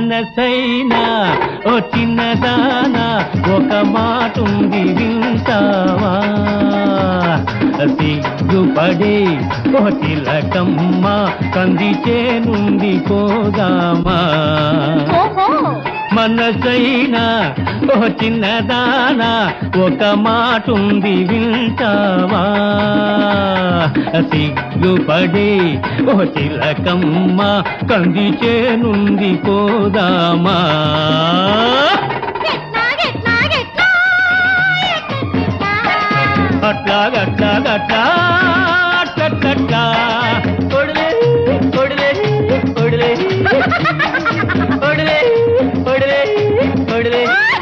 మనసైనా ఓ చిన్నదానా ఒక మాటుంది వింటావా సిగ్గుపడే ఓ తిలకమ్మ కంది చేనుండి పోదామా ఓహో మనసైనా ఓ చిన్నదానా ఒక మాటుంది వింటావా సిగ్గుపడే ఓ తిలకమ్మ కంది చేనుంది పోదామా ఎట్లా ఎట్లా ఎట్లా ఎట్లా అట్లా గట్లా గట్లా అట్లట్లట్లా కొడలే కొడలే కొడలే కొడలే కొడలే కొడలే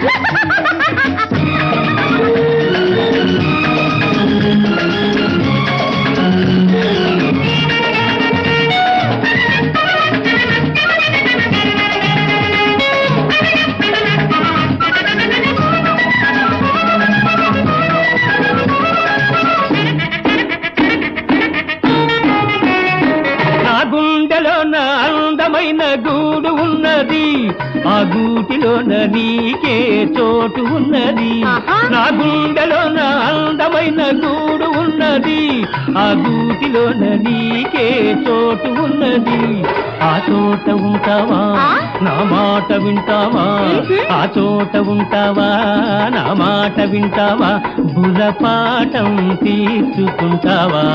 నా గుండెలో నా అందమైన గూడు ఉన్నది ఆ గూటిలోన నీకే చోటు ఉన్నది ఆహా. నా గుండెలో నా అందమైన గూడు ఉన్నది ఆ గూటిలోన నీకే చోటు ఉన్నది ఆ చోట ఉంటావా ఆ? నా మాట వింటావా మ్మ్. ఆ చోట ఉంటావా నా మాట వింటావా బుధపాఠం తీర్చుకుంటావా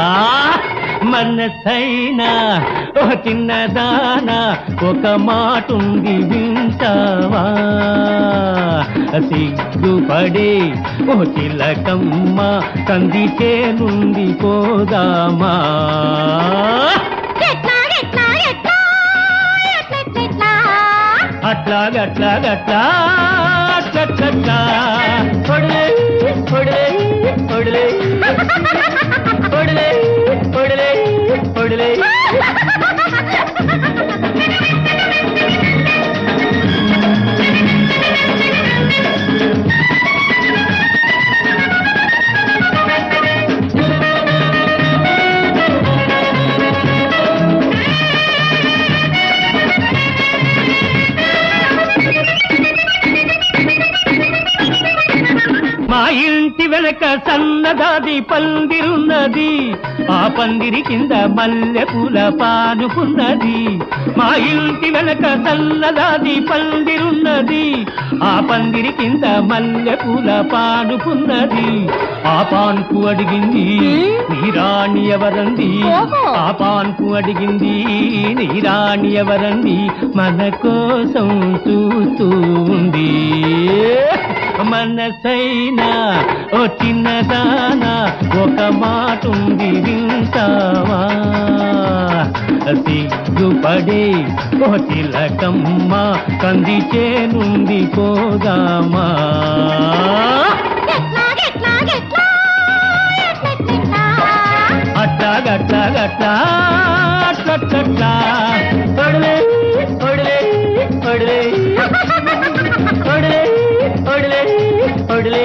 మనసైనా ఓ చిన్నదానా ఒక మాటుంది వింటావా సిగ్గుపడే ఓ చిలకమ్మ కందికే నుండి పోదామా ఎట్లా ఎట్లా ఎట్లా ఎట్లా అట్లా గట్లా గట్లా అట్లట్లట్లా కొడలే కొడలే కొడలే కొడలే కొడలే కొడలే మా ఇంటి వెనక సన్నదాది పందిరున్నది ఆ పందిరి కింద మల్లె పూల పానుకున్నది మా ఇంటి వెనక సన్నదాది పందిరున్నది ఆ పందిరి కింద మల్లె పూల పానుకున్నది ఆ పాన్పు అడిగింది నీ రాణి ఎవరంది ఓహో. ఆ పాన్పు అడిగింది నీ రాణి ఎవరంది మన కోసం చూస్తూ ఉంది మనసైనా ఓ చిన్నదానా ఒక మాటుంది వింటావా సిగ్గుపడే ఓ తిలకమ్మ కంది చేనుండి పోదామా ఎట్లా ఎట్లా ఎట్లా ఎట్లా అట్లా గట్లా గట్లా అట్లట్లట్లా కొడలే కొడలే కొడలే కొడలే కొడలే కొడలే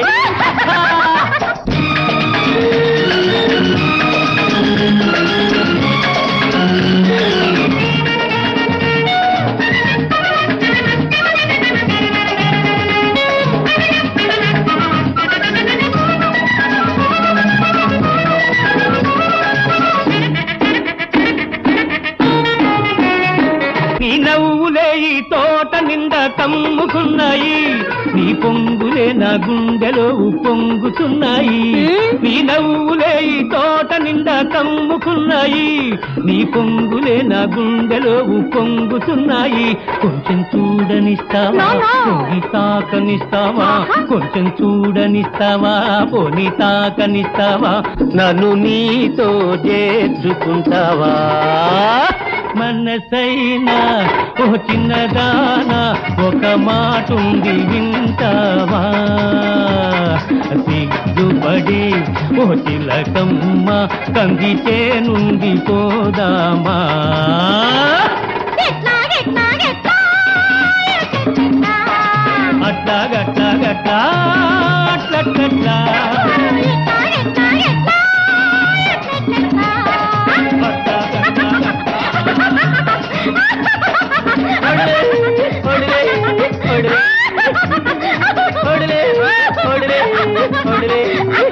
నీ నవ్వులే ఈ తోట నిండా కమ్ముకున్నాయి నీ పొంగులే నా గుండెలో పొంగుతున్నాయి నీ నవ్వులే ఈ తోట నిండా కమ్ముకున్నాయి నీ పొంగులే నా గుండెలో పొంగుతున్నాయి కొంచెం చూడనిస్తావా No, no. పోని తాకనిస్తావా ఆహా. కొంచెం చూడనిస్తావా పోని తాకనిస్తావా నన్ను నీతో చేర్చుకుంటావా మనసైనా ఓ చిన్నదానా ఒక మాటుంది వింటావా సిగ్గుపడి ఓ తిలకమ్మ కంది చేనుండి పోదామా ఎట్లా ఎట్లా ఎట్లా ఎట్లా అట్లా గట్లా గట్లా అట్లట్లట్లా ఎట్లా ఎట్లా ఎట్లా ఎట్లా అట్లా గట్లా గట్లా కొడలే ఒడిలే